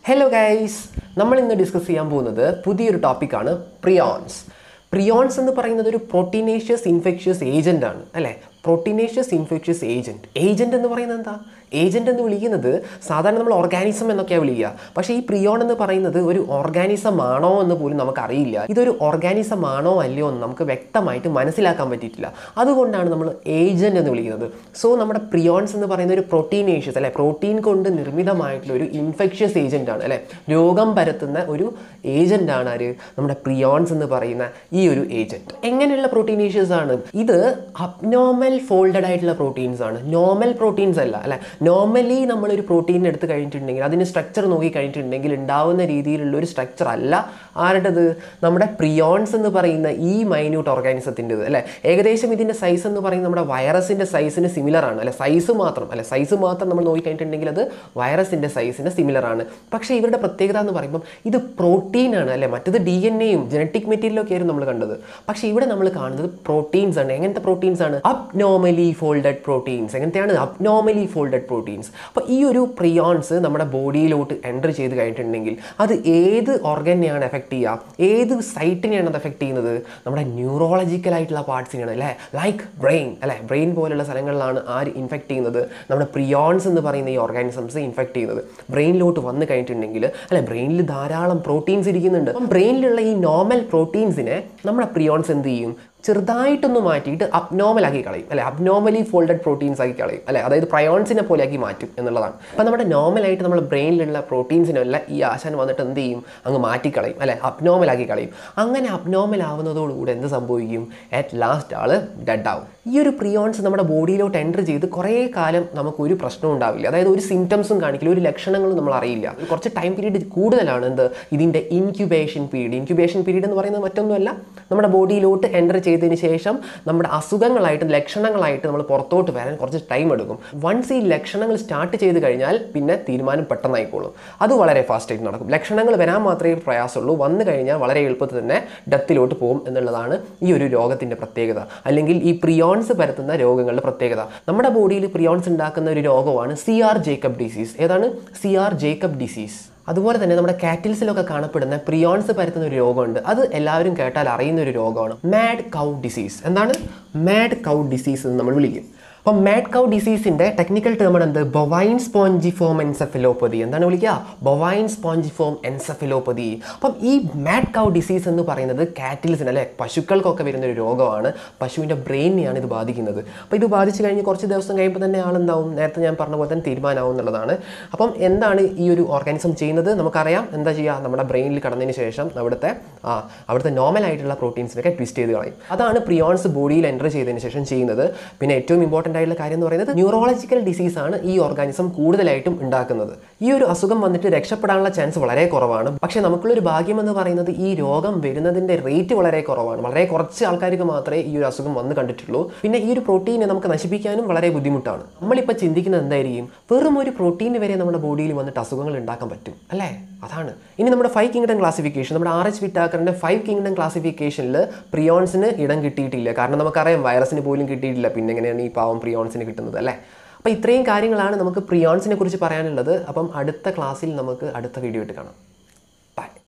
hello guys നമ്മൾ ഇന്ന് discuss ചെയ്യാൻ പോകുന്നത് പുതിയൊരു ടോപ്പിക്കാണ് പ്രിയോൺസ് പ്രിയോൺസ് എന്ന് പറയുന്നത് ഒരു പ്രോട്ടീനേഷ്യസ് ഇൻഫെക്ഷ്യസ് ഏജൻ്റ് ആണ് അല്ലേ പ്രോട്ടീനേഷ്യസ് ഇൻഫെക്ഷ്യസ് ഏജൻറ്റ് ഏജൻറ്റ് എന്ന് പറയുന്നത് എന്താ ഏജൻറ്റ് എന്ന് വിളിക്കുന്നത് സാധാരണ നമ്മൾ ഓർഗാനിസം എന്നൊക്കെയാണ് വിളിക്കുക പക്ഷേ ഈ പ്രിയോൺ എന്ന് പറയുന്നത് ഒരു ഓർഗാനിസം ആണോ എന്ന് പോലും നമുക്കറിയില്ല ഇതൊരു ഓർഗാനിസം ആണോ അല്ലയോ എന്ന് നമുക്ക് വ്യക്തമായിട്ട് മനസ്സിലാക്കാൻ പറ്റിയിട്ടില്ല അതുകൊണ്ടാണ് നമ്മൾ ഏജൻറ്റ് എന്ന് വിളിക്കുന്നത് സോ നമ്മുടെ പ്രിയോൺസ് എന്ന് പറയുന്ന ഒരു പ്രോട്ടീനേഷ്യസ് അല്ലെ പ്രോട്ടീൻ കൊണ്ട് നിർമ്മിതമായിട്ടുള്ള ഒരു ഇൻഫെക്ഷ്യസ് ഏജൻ്റ് ആണ് അല്ലെ രോഗം പരത്തുന്ന ഒരു ഏജൻ്റ് ആണ് ആര് നമ്മുടെ പ്രിയോൺസ് എന്ന് പറയുന്ന ഈ ഒരു ഏജൻറ്റ് എങ്ങനെയുള്ള പ്രോട്ടീനേഷ്യസ് ആണ് ഇത് അബ്നോർമൽ ഫോൾഡഡ് ആയിട്ടുള്ള പ്രോട്ടീൻസ് ആണ് നോർമൽ പ്രോട്ടീൻസ് അല്ല അല്ലെ നോർമലി നമ്മളൊരു പ്രോട്ടീൻ എടുത്ത് കഴിഞ്ഞിട്ടുണ്ടെങ്കിൽ അതിന് സ്ട്രക്ചർ നോക്കി കഴിഞ്ഞിട്ടുണ്ടെങ്കിൽ ഉണ്ടാവുന്ന രീതിയിലുള്ള ഒരു സ്ട്രക്ചർ അല്ല ആരുടേത് നമ്മുടെ പ്രിയോൺസ് എന്ന് പറയുന്ന ഈ മൈന്യൂട്ട് ഓർഗാനിസത്തിൻ്റെത് അല്ലെ ഏകദേശം ഇതിൻ്റെ സൈസ് എന്ന് പറയുന്നത് നമ്മുടെ വൈറസിൻ്റെ സൈസിന് സിമിലർ ആണ് അല്ലെ സൈസ് മാത്രം അല്ലെ സൈസ് മാത്രം നമ്മൾ നോക്കി കഴിഞ്ഞിട്ടുണ്ടെങ്കിൽ അത് വൈറസിൻ്റെ സൈസിന് സിമിലർ ആണ് പക്ഷേ ഇവരുടെ പ്രത്യേകത എന്ന് പറയുമ്പം ഇത് പ്രോട്ടീൻ ആണ് അല്ലെ മറ്റത് ഡി എൻ എയും ജനറ്റിക് മെറ്റീരിയലൊക്കെ ആയിരുന്നു നമ്മൾ കണ്ടത് പക്ഷേ ഇവിടെ നമ്മൾ കാണുന്നത് പ്രോട്ടീൻസ് ആണ് എങ്ങനത്തെ പ്രോട്ടീൻസ് ആണ് അബ്നോർമലി ഫോൾഡഡ് പ്രോട്ടീൻസ് എങ്ങനത്തെയാണ് അബ്നോർമലി ഫോൾഡഡ് പ്രോട്ടീൻസ് അപ്പോൾ ഈ ഒരു പ്രിയോൺസ് നമ്മുടെ ബോഡിയിലോട്ട് എൻ്റർ ചെയ്ത് കഴിഞ്ഞിട്ടുണ്ടെങ്കിൽ അത് ഏത് ഓർഗനെയാണ് എഫക്റ്റ് ചെയ്യുക ഏത് സൈറ്റിനെയാണ് അത് എഫക്റ്റ് ചെയ്യുന്നത് നമ്മുടെ ന്യൂറോളജിക്കൽ ആയിട്ടുള്ള പാർട്സിനെയാണ് അല്ലേ ലൈക്ക് ബ്രെയിൻ അല്ലേ ബ്രെയിൻ പോലുള്ള സ്ഥലങ്ങളിലാണ് ആര് ഇൻഫെക്റ്റ് ചെയ്യുന്നത് നമ്മുടെ പ്രിയോൺസ് എന്ന് പറയുന്ന ഈ ഓർഗാനിസംസ് ഇൻഫെക്റ്റ് ചെയ്യുന്നത് ബ്രെയിനിലോട്ട് വന്നു കഴിഞ്ഞിട്ടുണ്ടെങ്കിൽ അല്ലെ ബ്രെയിനിൽ ധാരാളം പ്രോട്ടീൻസ് ഇരിക്കുന്നുണ്ട് അപ്പം ബ്രെയിനിലുള്ള ഈ നോർമൽ പ്രോട്ടീൻസിനെ നമ്മുടെ പ്രിയോൺസ് എന്ത് ചെയ്യും ചെറുതായിട്ടൊന്ന് മാറ്റിയിട്ട് അബ്നോർമൽ ആക്കി കളയും അല്ലെ അബ്നോർമലി ഫോൾഡഡ് പ്രോട്ടീൻസ് ആക്കി കളയും അല്ലെ അതായത് പ്രയോൺസിനെ പോലെ ആക്കി മാറ്റും എന്നുള്ളതാണ് അപ്പം നമ്മുടെ നോർമലായിട്ട് നമ്മുടെ ബ്രെയിനിലുള്ള പ്രോട്ടീൻസിനെല്ലാം ഈ ആശാൻ വന്നിട്ട് എന്ത് ചെയ്യും അങ്ങ് മാറ്റിക്കളയും അല്ലെ അബ്നോർമൽ ആക്കി കളയും അങ്ങനെ അബ്നോർമൽ ആവുന്നതോടുകൂടി എന്ത് സംഭവിക്കും അറ്റ് ലാസ്റ്റ് ആള് ഡെഡ് ആവും ഈ ഒരു പ്രിയോൺസ് നമ്മുടെ ബോഡിയിലോട്ട് എൻ്റർ ചെയ്ത് കുറേ കാലം നമുക്ക് ഒരു പ്രശ്നവും ഉണ്ടാവില്ല അതായത് ഒരു സിംറ്റംസും കാണിക്കില്ല ഒരു ലക്ഷണങ്ങളും നമ്മൾ അറിയില്ല കുറച്ച് ടൈം പീരീഡ് കൂടുതലാണ് എന്ത് ഇതിൻ്റെ ഇൻക്യുബേഷൻ പീരീഡ് ഇൻക്യുബേഷൻ പീരീഡ് എന്ന് പറയുന്നത് മറ്റൊന്നുമല്ല നമ്മുടെ ബോഡിയിലോട്ട് എൻ്റർ ചെയ്തതിന് ശേഷം നമ്മുടെ അസുഖങ്ങളായിട്ട് ലക്ഷണങ്ങളായിട്ട് നമ്മൾ പുറത്തോട്ട് വരാൻ കുറച്ച് ടൈം എടുക്കും വൺസ് ഈ ലക്ഷണങ്ങൾ സ്റ്റാർട്ട് ചെയ്ത് കഴിഞ്ഞാൽ പിന്നെ തീരുമാനം പെട്ടെന്നായിക്കോളും അത് വളരെ ഫാസ്റ്റ് ആയിട്ട് നടക്കും ലക്ഷണങ്ങൾ വരാൻ മാത്രമേ പ്രയാസമുള്ളൂ വന്നു കഴിഞ്ഞാൽ വളരെ എളുപ്പത്തിൽ തന്നെ ഡെത്തിലോട്ട് പോകും എന്നുള്ളതാണ് ഈ ഒരു രോഗത്തിൻ്റെ പ്രത്യേകത അല്ലെങ്കിൽ ഈ പ്രിയോൺസ് പരത്തുന്ന രോഗങ്ങളുടെ പ്രത്യേകത നമ്മുടെ ബോഡിയിൽ പ്രിയോൺസ് ഉണ്ടാക്കുന്ന ഒരു രോഗമാണ് സി ആർ ജേക്കബ് ഡിസീസ് ഏതാണ് സി ആർ ജേക്കബ് ഡിസീസ് അതുപോലെ തന്നെ നമ്മുടെ കാറ്റിൽസിലൊക്കെ കാണപ്പെടുന്ന പ്രിയോൺസ് പരത്തുന്ന ഒരു രോഗമുണ്ട് അത് എല്ലാവരും കേട്ടാൽ അറിയുന്ന ഒരു രോഗമാണ് മാഡ് കൗ ഡിസീസ് എന്താണ് മാഡ് കൗ ഡിസീസ് എന്ന് നമ്മൾ വിളിക്കും അപ്പം മാഡ് കൗ ഡിസീസിൻ്റെ ടെക്നിക്കൽ ടേമാണ് എന്ത് ബൊവൈൻ സ്പോഞ്ചിഫോം എൻസെഫിലോപ്പതി എന്താണ് വിളിക്കുക ബൊവൈൻ സ്പോഞ്ചിഫോം എൻസെഫിലോപ്പതി അപ്പം ഈ മാഡ് കൗ ഡിസീസ് എന്ന് പറയുന്നത് കാറ്റിൽസിന് അല്ലെ പശുക്കൾക്കൊക്കെ വരുന്ന ഒരു രോഗമാണ് പശുവിൻ്റെ ബ്രെയിനെയാണ് ഇത് ബാധിക്കുന്നത് അപ്പോൾ ഇത് ബാധിച്ചു കഴിഞ്ഞ് കുറച്ച് ദിവസം കഴിയുമ്പോൾ തന്നെ ആളെന്താവും നേരത്തെ ഞാൻ പറഞ്ഞ പോലെ തന്നെ തീരുമാനമാവും എന്നുള്ളതാണ് അപ്പം എന്താണ് ഈ ഒരു ഓർഗാനിസം ചെയ്യുന്നത് നമുക്കറിയാം എന്താ ചെയ്യുക നമ്മുടെ ബ്രെയിനിൽ കടന്നതിന് ശേഷം അവിടുത്തെ ആ അവിടുത്തെ നോർമൽ ആയിട്ടുള്ള പ്രോട്ടീൻസിനൊക്കെ ട്വിസ്റ്റ് ചെയ്ത് കളയും അതാണ് പ്രിയോൺസ് ബോഡിയിൽ എൻ്റർ ചെയ്തതിന് ശേഷം ചെയ്യുന്നത് പിന്നെ ഏറ്റവും ഇമ്പോർട്ടൻ്റ് ആയിട്ടുള്ള കാര്യം എന്ന് പറയുന്നത് ന്യൂറോളജിക്കൽ ഡിസീസ് ആണ് ഈ ഓർഗാനിസം കൂടുതലായിട്ടും ഉണ്ടാക്കുന്നത് ഈ ഒരു അസുഖം വന്നിട്ട് രക്ഷപ്പെടാനുള്ള ചാൻസ് വളരെ കുറവാണ് പക്ഷേ നമുക്കുള്ളൊരു ഭാഗ്യം എന്ന് പറയുന്നത് ഈ രോഗം വരുന്നതിൻ്റെ റേറ്റ് വളരെ കുറവാണ് വളരെ കുറച്ച് ആൾക്കാർക്ക് മാത്രമേ ഈ ഒരു അസുഖം വന്ന് കണ്ടിട്ടുള്ളൂ പിന്നെ ഈ ഒരു പ്രോട്ടീനെ നമുക്ക് നശിപ്പിക്കാനും വളരെ ബുദ്ധിമുട്ടാണ് നമ്മളിപ്പോൾ ചിന്തിക്കുന്നത് എന്തായിരിക്കും വെറും ഒരു പ്രോട്ടീന് വരെ നമ്മുടെ ബോഡിയിൽ വന്നിട്ട് അസുഖങ്ങൾ ഉണ്ടാക്കാൻ പറ്റും അല്ലേ അതാണ് ഇനി നമ്മുടെ ഫൈവ് കിങ്ഡം ക്ലാസിഫിക്കേഷൻ നമ്മുടെ ആർ എച്ച് വിറ്റാക്കറിൻ്റെ ഫൈവ് കിങ്ഡം ക്ലാസിഫിക്കേഷനിൽ പ്രിയോൺസിന് ഇടം കിട്ടിയിട്ടില്ല കാരണം നമുക്കറിയാം വൈറസിന് പോലും കിട്ടിയിട്ടില്ല പിന്നെ എങ്ങനെയാണ് ഈ പാവം പ്രിയോൺസിന് കിട്ടുന്നത് അല്ലേ അപ്പോൾ ഇത്രയും കാര്യങ്ങളാണ് നമുക്ക് പ്രിയോൺസിനെ കുറിച്ച് പറയാനുള്ളത് അപ്പം അടുത്ത ക്ലാസ്സിൽ നമുക്ക് അടുത്ത വീഡിയോ ഇട്ട് കാണാം